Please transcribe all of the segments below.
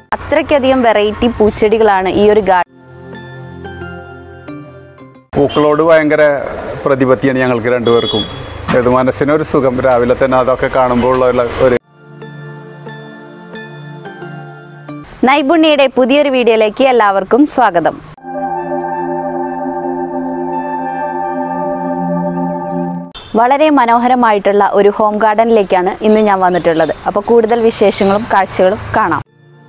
അത്രയ്ക്കധികം variety പൂച്ചെടികളാണ് ഈ ഒരു garden പൂക്കളോട് ഭയങ്കര പ്രതിപത്തിയാണ് ഞങ്ങൾക്ക് രണ്ടുപേർക്കും ഏത് മനസ്സിനൊരു സുഖം രാവിലെ തന്നെ അതൊക്കെ കാണുമ്പോൾ ഉള്ള ഒരു നൈപുണ്യയുടെ പുതിയൊരു വീഡിയോയിലേക്ക് എല്ലാവർക്കും സ്വാഗതം വളരെ മനോഹരമായിട്ടുള്ള ഒരു ഹോം ഗാർഡനിലേക്കാണ് ഇന്ന് ഞാൻ വന്നിട്ടുള്ളത് അപ്പോൾ കൂടുതൽ വിശേഷങ്ങളും കാഴ്ചകളും കാണാം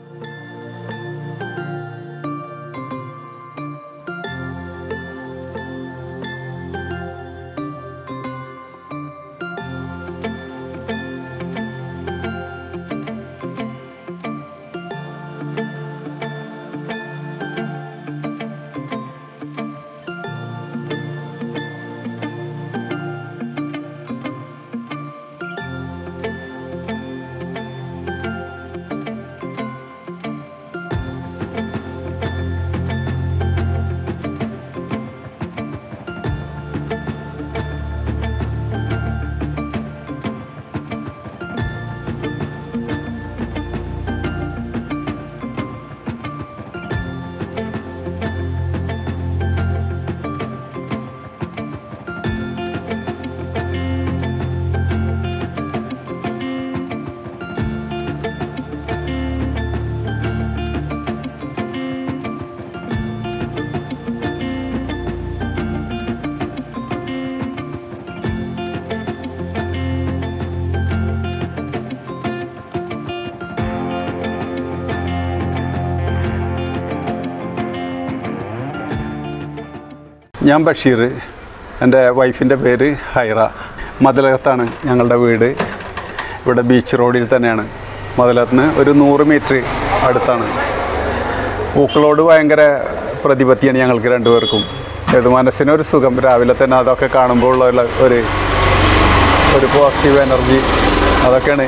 ഞാൻ ബഷീർ എൻ്റെ വൈഫിൻ്റെ പേര് ഹൈറ മതിലകത്താണ് ഞങ്ങളുടെ വീട് ഇവിടെ ബീച്ച് റോഡിൽ തന്നെയാണ് മതിലകത്ത് നിന്ന് ഒരു നൂറ് മീറ്റർ അടുത്താണ് പൂക്കളോട് ഭയങ്കര പ്രതിപത്തിയാണ് ഞങ്ങൾക്ക് രണ്ടുപേർക്കും ഏത് മനസ്സിനൊരു സുഖം രാവിലെ തന്നെ അതൊക്കെ കാണുമ്പോൾ ഉള്ള ഒരു ഒരു പോസിറ്റീവ് എനർജി അതൊക്കെയാണ്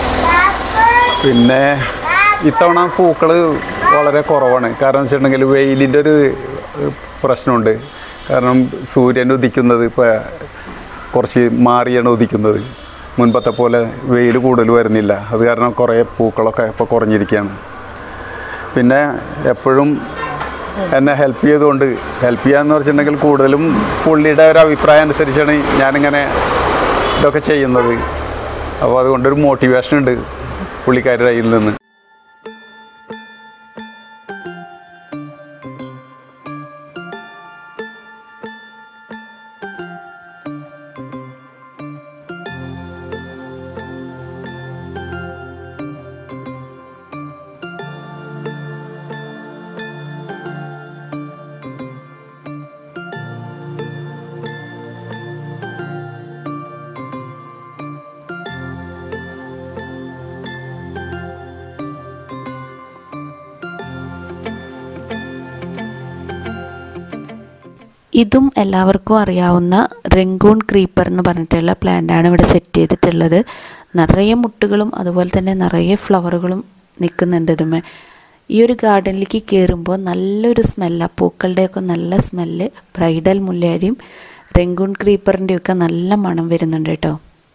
പിന്നെ ഇത്തവണ പൂക്കൾ വളരെ കുറവാണ് കാരണം വെച്ചിട്ടുണ്ടെങ്കിൽ വെയിലിൻ്റെ ഒരു പ്രശ്നമുണ്ട് കാരണം സൂര്യൻ ഉദിക്കുന്നത് ഇപ്പോൾ കുറച്ച് മാറിയാണ് ഉദിക്കുന്നത് മുൻപത്തെ പോലെ വെയിൽ കൂടുതൽ വരുന്നില്ല അത് കാരണം കുറേ പൂക്കളൊക്കെ ഇപ്പോൾ കുറഞ്ഞിരിക്കുകയാണ് പിന്നെ എപ്പോഴും എന്നെ ഹെൽപ്പ് ചെയ്തുകൊണ്ട് ഹെൽപ്പ് ചെയ്യാന്ന് വെച്ചിട്ടുണ്ടെങ്കിൽ കൂടുതലും പുള്ളിയുടെ ഒരു അഭിപ്രായം അനുസരിച്ചാണ് ഞാനിങ്ങനെ ഇതൊക്കെ ചെയ്യുന്നത് അപ്പോൾ അതുകൊണ്ടൊരു മോട്ടിവേഷൻ ഉണ്ട് പുള്ളിക്കാരുടെ കയ്യിൽ നിന്ന് ഇതും എല്ലാവർക്കും അറിയാവുന്ന റെങ്കൂൺ ക്രീപ്പർ എന്ന് പറഞ്ഞിട്ടുള്ള പ്ലാന്റാണ് ഇവിടെ സെറ്റ് ചെയ്തിട്ടുള്ളത് നിറയെ മുട്ടുകളും അതുപോലെ തന്നെ നിറയെ ഫ്ലവറുകളും നിൽക്കുന്നുണ്ട് ഇതുമേ ഈ ഒരു ഗാർഡനിലേക്ക് കയറുമ്പോൾ നല്ലൊരു സ്മെല്ലാണ് പൂക്കളുടെയൊക്കെ നല്ല സ്മെല്ല് ബ്രൈഡൽ മുല്ലയുടെയും റെങ്കൂൺ ക്രീപ്പറിൻ്റെയൊക്കെ നല്ല മണം വരുന്നുണ്ട് കേട്ടോ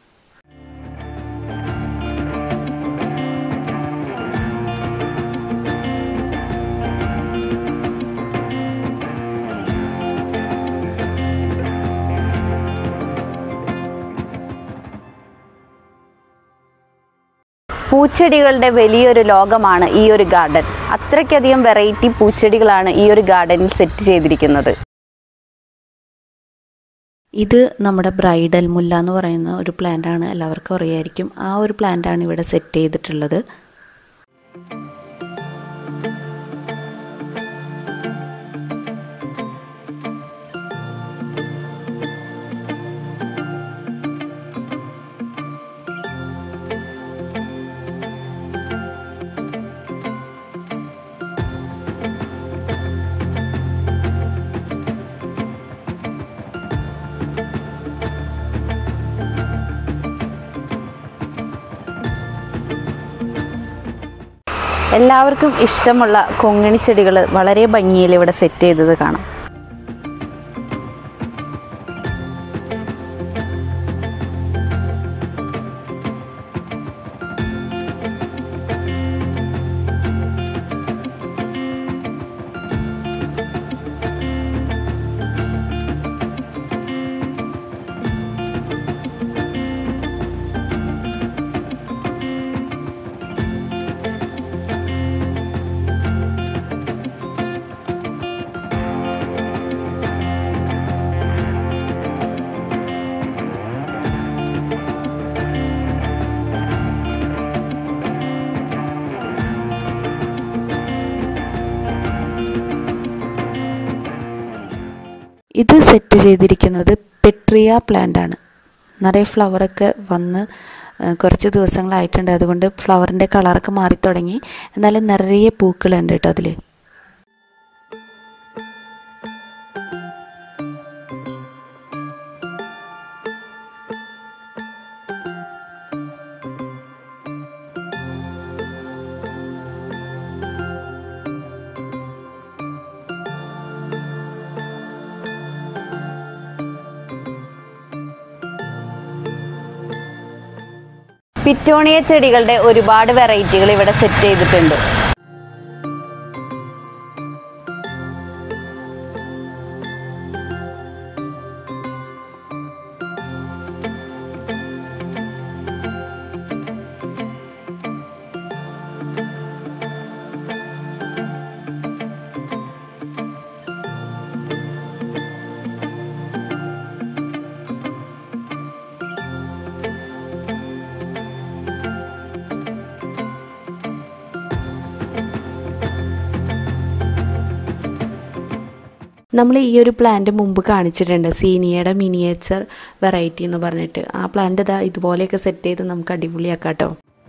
പൂച്ചെടികളുടെ വലിയൊരു ലോകമാണ് ഈ ഒരു ഗാർഡൻ അത്രയ്ക്കധികം വെറൈറ്റി പൂച്ചെടികളാണ് ഈ ഒരു ഗാർഡനിൽ സെറ്റ് ചെയ്തിരിക്കുന്നത് ഇത് നമ്മുടെ ബ്രൈഡൽ മുല്ല എന്ന് പറയുന്ന ഒരു പ്ലാന്റാണ് എല്ലാവർക്കും അറിയായിരിക്കും ആ ഒരു പ്ലാന്റാണ് ഇവിടെ സെറ്റ് ചെയ്തിട്ടുള്ളത് എല്ലാവർക്കും ഇഷ്ടമുള്ള കൊങ്ങിണി ചെടികൾ വളരെ ഭംഗിയിൽ ഇവിടെ സെറ്റ് ചെയ്തത് കാണാം ഇത് സെറ്റ് ചെയ്തിരിക്കുന്നത് പെട്രിയ പ്ലാന്റ് ആണ് നിറയെ ഫ്ലവറൊക്കെ വന്ന് ആ, കുറച്ച് ദിവസങ്ങളായിട്ടുണ്ട് അതുകൊണ്ട് ഫ്ലവറിൻ്റെ കളറൊക്കെ മാറി തുടങ്ങി എന്നാലും നിറയെ പൂക്കളുണ്ട് കേട്ടോ അതിൽ പിറ്റോണിയ ചെടികളുടെ ഒരുപാട് വെറൈറ്റികൾ ഇവിടെ സെറ്റ് ചെയ്തിട്ടുണ്ട് നമ്മൾ ഈ ഒരു പ്ലാന്റ് മുമ്പ് കാണിച്ചിട്ടുണ്ട് സീനിയയുടെ മിനിയേച്ചർ വെറൈറ്റി എന്ന് പറഞ്ഞിട്ട് ആ പ്ലാന്റ് ഇതാ ഇതുപോലെയൊക്കെ സെറ്റ് ചെയ്ത് നമുക്ക് അടിപൊളിയാക്കാം കേട്ടോ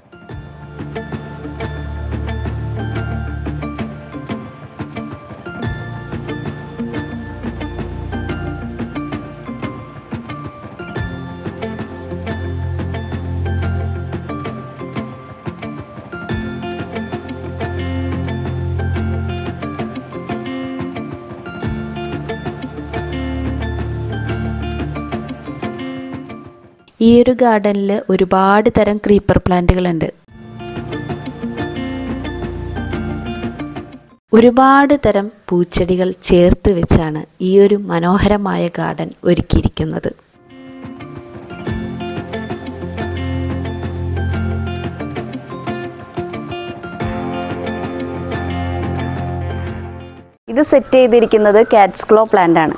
ഈ ഒരു ഗാർഡനിൽ ഒരുപാട് തരം ക്രീപ്പർ പ്ലാന്റുകളുണ്ട് ഒരുപാട് തരം പൂച്ചെടികൾ ചേർത്ത് വെച്ചാണ് ഈ ഒരു മനോഹരമായ ഗാർഡൻ ഒരുക്കിയിരിക്കുന്നത് ഇത് സെറ്റ് ചെയ്തിരിക്കുന്നത് കാറ്റ്സ് ക്ലോ പ്ലാന്റ് ആണ്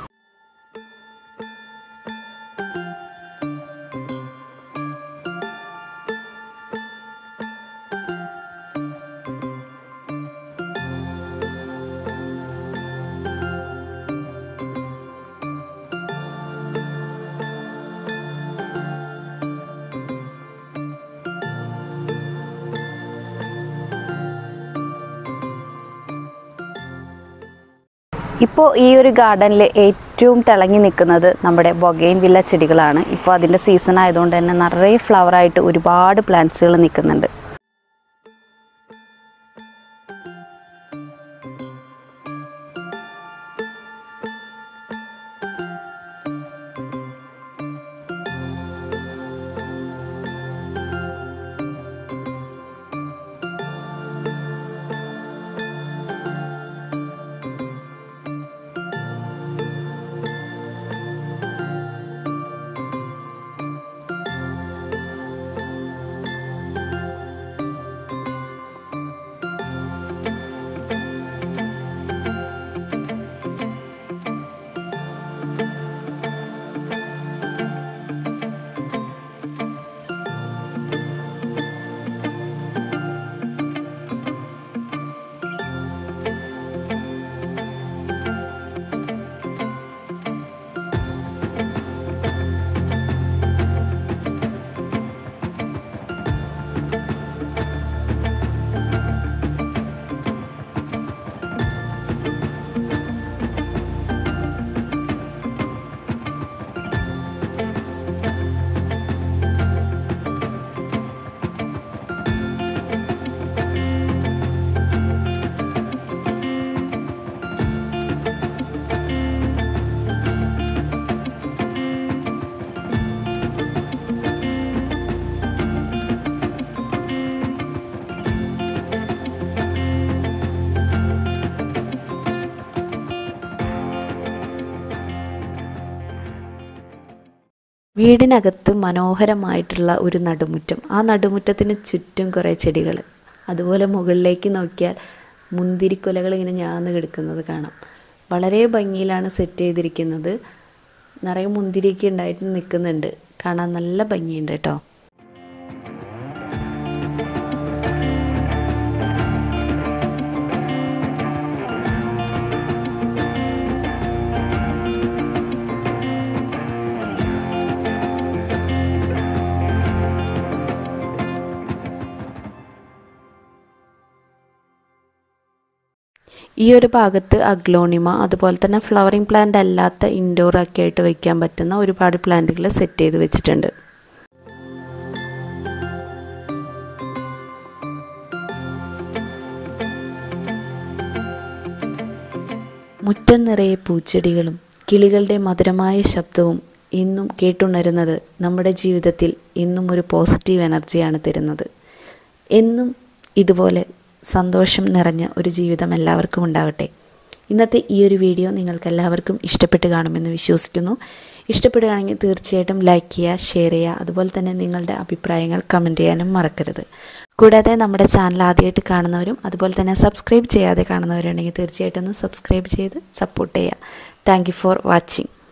ഇപ്പോൾ ഈ ഒരു ഗാർഡനിൽ ഏറ്റവും തിളങ്ങി നിൽക്കുന്നത് നമ്മുടെ ബൊഗൈൻ വില്ല ചെടികളാണ് ഇപ്പോൾ അതിൻ്റെ സീസൺ ആയതുകൊണ്ട് തന്നെ നിറയെ ഫ്ലവറായിട്ട് ഒരുപാട് പ്ലാന്റ്സുകൾ നിൽക്കുന്നുണ്ട് വീടിനകത്ത് മനോഹരമായിട്ടുള്ള ഒരു നടുമുറ്റം ആ നടുമുറ്റത്തിന് ചുറ്റും കുറേ ചെടികൾ അതുപോലെ മുകളിലേക്ക് നോക്കിയാൽ മുന്തിരിക്കൊലകൾ ഇങ്ങനെ ഞാന്ന് കിടക്കുന്നത് കാണാം വളരെ ഭംഗിയിലാണ് സെറ്റ് ചെയ്തിരിക്കുന്നത് നിറയെ മുന്തിരിയൊക്കെ ഉണ്ടായിട്ട് നിൽക്കുന്നുണ്ട് കാണാൻ നല്ല ഭംഗിയുണ്ട് കേട്ടോ ഈ ഒരു ഭാഗത്ത് അഗ്ലോണിമ അതുപോലെ തന്നെ ഫ്ലവറിങ് പ്ലാന്റ് അല്ലാത്ത ഇൻഡോർ ഒക്കെ ആയിട്ട് വയ്ക്കാൻ പറ്റുന്ന ഒരുപാട് പ്ലാന്റുകൾ സെറ്റ് ചെയ്ത് വെച്ചിട്ടുണ്ട് മുറ്റം നിറയെ പൂച്ചെടികളും കിളികളുടെ മധുരമായ ശബ്ദവും ഇന്നും കേട്ടുണരുന്നത് നമ്മുടെ ജീവിതത്തിൽ ഇന്നും ഒരു പോസിറ്റീവ് എനർജിയാണ് തരുന്നത് എന്നും ഇതുപോലെ സന്തോഷം നിറഞ്ഞ ഒരു ജീവിതം എല്ലാവർക്കും ഉണ്ടാവട്ടെ ഇന്നത്തെ ഈ ഒരു വീഡിയോ നിങ്ങൾക്ക് എല്ലാവർക്കും ഇഷ്ടപ്പെട്ട് കാണുമെന്ന് വിശ്വസിക്കുന്നു ഇഷ്ടപ്പെടുകയാണെങ്കിൽ തീർച്ചയായിട്ടും ലൈക്ക് ചെയ്യുക ഷെയർ ചെയ്യുക അതുപോലെ തന്നെ നിങ്ങളുടെ അഭിപ്രായങ്ങൾ കമൻറ്റ് ചെയ്യാനും മറക്കരുത് കൂടാതെ നമ്മുടെ ചാനൽ ആദ്യമായിട്ട് കാണുന്നവരും അതുപോലെ തന്നെ സബ്സ്ക്രൈബ് ചെയ്യാതെ കാണുന്നവരുണ്ടെങ്കിൽ തീർച്ചയായിട്ടും ഒന്ന് സബ്സ്ക്രൈബ് ചെയ്ത് സപ്പോർട്ട് ചെയ്യുക താങ്ക് ഫോർ വാച്ചിങ്